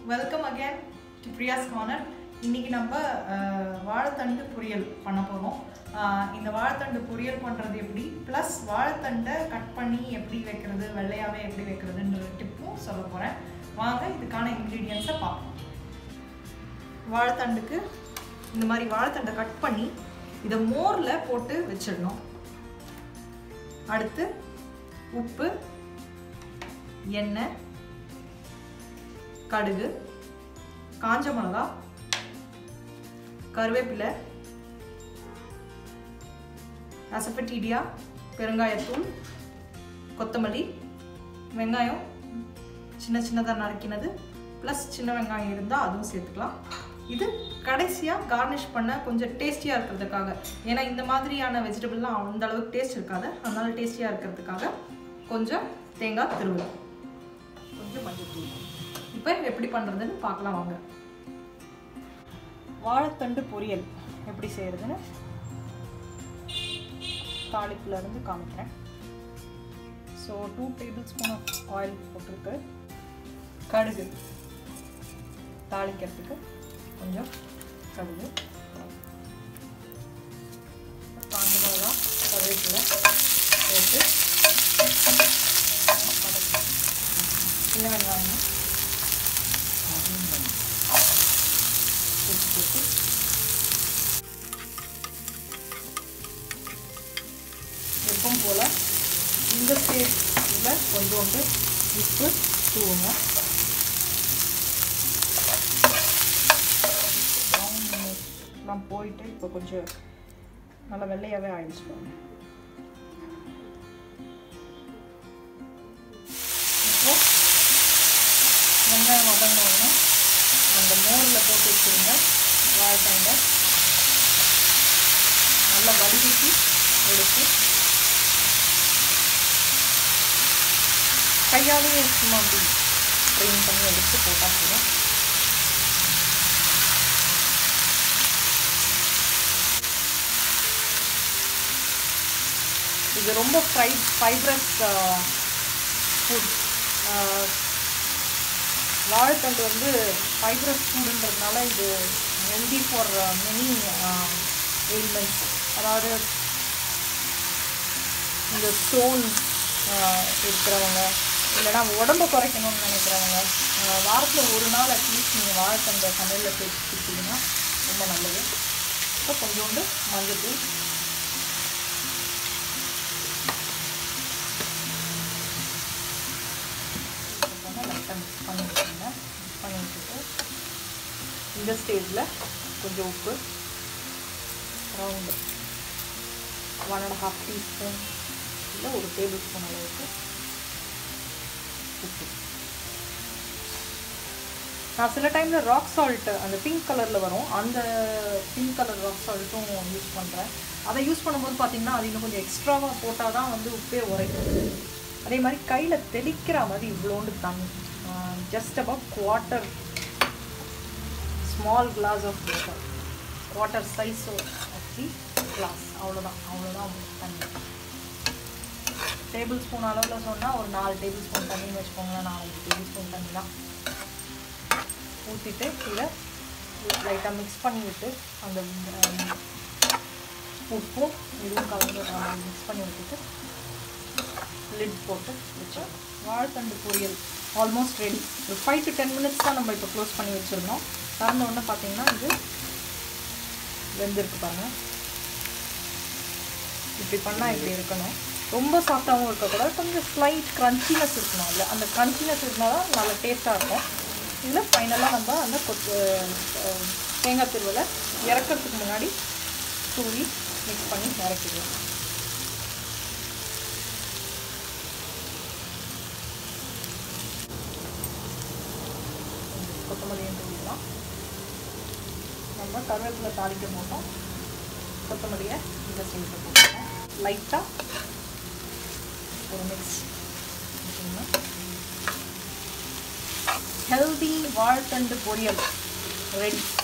welcome again to Priya's corner இன்னைக்கு நம்ம அஹ், வாழைத்தண்டு பொரியல் பண்ண போகிறோம் இந்த வாழைத்தண்டு பொரியல் பண்ணுறது எப்படி ப்ளஸ் வாழைத்தண்டை கட் பண்ணி எப்படி வைக்கிறது வெள்ளையாவே எப்படி வைக்கிறதுன்ற டிப்பும் சொல்ல போகிறேன் வாங்க இதுக்கான இன்க்ரீடியன்ஸை பார்ப்போம் வாழைத்தண்டுக்கு இந்த மாதிரி வாழைத்தண்டை கட் பண்ணி இதை மோரில் போட்டு வச்சிடணும் அடுத்து உப்பு எண்ணெய் கடுகு காஞ்ச மிளகா கருவேப்பிலை அசப்பட்டீடியா பெருங்காயத்தூள் கொத்தமல்லி வெங்காயம் சின்ன சின்னதாக நறுக்கினது ப்ளஸ் சின்ன வெங்காயம் இருந்தால் அதுவும் சேர்த்துக்கலாம் இது கடைசியாக கார்னிஷ் பண்ண கொஞ்சம் டேஸ்டியாக இருக்கிறதுக்காக ஏன்னா இந்த மாதிரியான வெஜிடபிள்லாம் அந்த அளவுக்கு டேஸ்ட் இருக்காது அதனால டேஸ்டியாக இருக்கிறதுக்காக கொஞ்சம் தேங்காய் திருவள்ளம் கொஞ்சம் மஞ்சள் தூள் இப்போ எப்படி பண்ணுறதுன்னு பார்க்கலாம் வாங்க வாழைத்தண்டு பொரியல் எப்படி செய்கிறதுன்னு தாளிப்புல இருந்து காமிக்கிறேன் so two tablespoon of oil போட்டிருக்கு கடுகு தாளிக்கிறதுக்கு கொஞ்சம் கடுகு காஞ்ச மிளகா கருவேப்பிலை போட்டு சின்ன வெங்காயம் வச்சு போட்டு எப்பவும் போல் இந்த ஸ்டேஜில் கொஞ்சோண்டு உப்பு தூவுங்க ப்ரௌன்லாம் போயிட்டு இப்போ கொஞ்சம் நல்லா வெள்ளையாகவே ஆயிடுச்சு பாருங்க இப்போ வெங்காயம் வதங்கினோடனே அந்த மோரில் போட்டு வச்சுருங்க வாழைத்தண்டை நல்லா வடிகட்டி எடுத்து கையாலேயே சும்மா அப்படி ட்ரெயின் பண்ணி எடுத்து போட்டால் போதும் இது ரொம்ப ஃப்ரை ஃபைப்ரஸ் ஃபுட் வாழைத்தண்டு வந்து ஃபைப்ரஸ் ஃபுட்டுன்றதுனால இது ஹெல்தி ஃபார் மெனி எலிமெண்ட்ஸ் அதாவது இந்த ஸ்டோன் இருக்கிறவங்க இல்லைனா உடம்பை குறைக்கணும்னு நினைக்கிறவங்க வாரத்தில் ஒரு நாள் அட்லீஸ்ட் நீங்கள் வாழைத்தண்டை சமையலில் சேர்த்துக்கிட்டிங்கன்னா ரொம்ப நல்லது இப்போ கொஞ்சோண்டு மஞ்சள் தூள் லைட்டாக மிக்ஸ் பண்ணி வச்சுருங்க மிக்ஸ் பண்ணி வச்சுட்டு இந்த ஸ்டேஜில் கொஞ்சம் உப்பு around one and half teaspoon இல்லை ஒரு டேபிள் ஸ்பூன் அளவுக்கு உப்பு நான் சில டைமில் ராக் சால்ட் அந்த பிங்க் கலரில் வரும் அந்த பிங்க் கலர் ராக் சால்ட்டும் யூஸ் பண்ணுறேன் அதை யூஸ் பண்ணும்போது பார்த்தீங்கன்னா அது இன்னும் கொஞ்சம் எக்ஸ்ட்ராவாக போட்டால் தான் வந்து உப்பே உரைக்கும் அதே மாதிரி கையில் தெளிக்கிற மாதிரி இவ்வளோண்டு தண்ணி just about quarter small glass of water quarter size of the glass அவ்வளோதான் அவ்வளோதான் தண்ணி டேபிள் ஸ்பூன் அளவில் சொன்னால் ஒரு நாலு டேபிள் ஸ்பூன் தண்ணின்னு வச்சுக்கோங்களேன் நாலஞ்சு டேபிள் ஸ்பூன் தண்ணி தான் ஊற்றிட்டு இதை லைட்டாக மிக்ஸ் பண்ணி விட்டு அந்த உப்பும் இதுவும் கலந்து மிக்ஸ் பண்ணி விட்டுட்டு லிட் போட்டு வச்சு வாழைத்தண்டு பொரியல் ஆல்மோஸ்ட் ரெடி ஒரு ஃபைவ் டு டென் மினிட்ஸ் தான் நம்ம இப்போ க்ளோஸ் பண்ணி வச்சுருந்தோம் திறந்த உடனே பார்த்தீங்கன்னா இது வெந்திருக்கு பாருங்கள் இப்படி பண்ணால் இப்படி இருக்கணும் ரொம்ப சாஃப்டாகவும் இருக்கக்கூடாது கொஞ்சம் ஸ்லைட் க்ரன்ச்சினஸ் இருக்கணும் அதில் அந்த க்ரன்ச்சினஸ் இருந்தால் தான் நல்ல டேஸ்ட்டாக இருக்கும் இதில் ஃபைனலாக நம்ம அந்த கொத்து தேங்காய் திருவலை இறக்கிறதுக்கு முன்னாடி தூவி மிக்ஸ் பண்ணி இறக்கிடுவோம் கொத்தமல்லியும் தூவிடலாம் நம்ம கருவேப்பிலை தாளிக்க போட்டோம் கொத்தமல்லியை இந்த சேர்த்து போட்டுருக்கோம் லைட்டாக ஒரு மிக்ஸ் ஹெல்தி வாழைத்தண்டு பொரியல் ரெடி